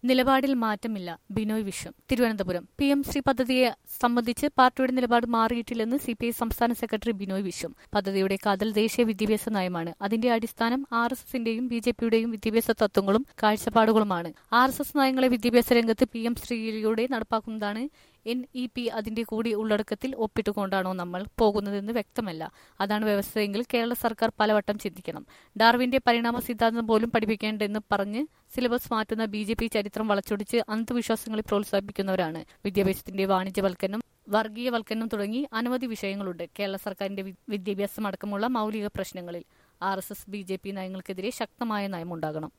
നിലപാടിൽ മാറ്റമില്ല Binoy Viswam Thiruvananthapuram P M Shri പദ്ധതിയെ സംബന്ധിച്ച് പാർട്ടിയുടെ നിലപാട് മാറിയിട്ടില്ലെന്ന് സി പി ഐ സംസ്ഥാന സെക്രട്ടറി ബിനോയ് വിശ്വം പദ്ധതിയുടെ കാതൽ ദേശീയ വിദ്യാഭ്യാസ നയമാണ് അതിന്റെ അടിസ്ഥാനം ആർ എസ് എസിന്റെയും ബി ജെ പിയുടെയും വിദ്യാഭ്യാസ തത്വങ്ങളും കാഴ്ചപ്പാടുകളുമാണ് ആർ എസ് എസ് നയങ്ങളെ വിദ്യാഭ്യാസ രംഗത്ത് പി എം ശ്രീയിലൂടെ നടപ്പാക്കുന്നതാണ് എൻ ഇ പി അതിന്റെ കൂടി ഉള്ളടക്കത്തിൽ ഒപ്പിട്ടുകൊണ്ടാണോ നമ്മൾ പോകുന്നതെന്ന് വ്യക്തമല്ല അതാണ് വ്യവസ്ഥയെങ്കിൽ കേരള സർക്കാർ പലവട്ടം ചിന്തിക്കണം ഡാർവിന്റെ പരിണാമ സിദ്ധാന്തം പോലും പഠിപ്പിക്കേണ്ടെന്ന് പറഞ്ഞ് സിലബസ് മാറ്റുന്ന ബി ജെ പി ചരിത്രം വളച്ചൊടിച്ച് അന്ധവിശ്വാസങ്ങളെ പ്രോത്സാഹിപ്പിക്കുന്നവരാണ് വിദ്യാഭ്യാസത്തിന്റെ വാണിജ്യവൽക്കരണം വർഗീയവൽക്കരണം തുടങ്ങി അനവധി വിഷയങ്ങളുണ്ട് കേരള സർക്കാരിന്റെ വിദ്യാഭ്യാസം അടക്കമുള്ള മൌലിക പ്രശ്നങ്ങളിൽ R S S B J P നയങ്ങൾക്കെതിരെ ശക്തമായ നയമുണ്ടാകണം